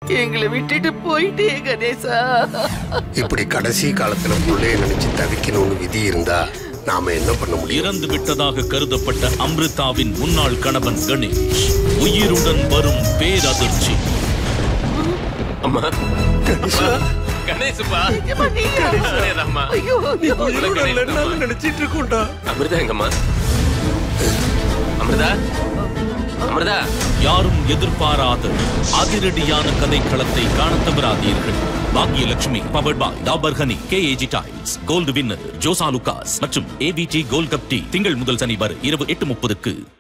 எங்களை விட்டுட்டு போயிட்டே கணேசா இப்படி கடைசி காலத்துல புள்ளைய நினைச்சு தவிக்கணும்னு விதி இருந்தா நாம என்ன பண்ண முடியும் இறந்து விட்டதாக கருதப்பட்ட அம்ரிதாவின் முன்னாள் கணவன் கணேஷ் உயிருடன் வரும் பேரதிர்ச்சி அம்மா கணேசுப்பா ஏம்மா, நீங்க? அடே ராமா ஐயோ ஐயோ. நினைச்சிட்டு இருக்கோம்டா அமிர்தா எங்கம்மா அமிர்தா அமிர்தா யாரும் எதிர்பாராத அதிரடியான கதைக்களத்தை காணத் தவறாதீர்கள் Bhagyalakshmi powered by Dabur honey KAG tiles gold winner Jos Alukkas மற்றும் ஏபிடி கோல்ட் கப் டீ திங்கள் முதல் சனி வரை இரவு எட்டு முப்பதுக்கு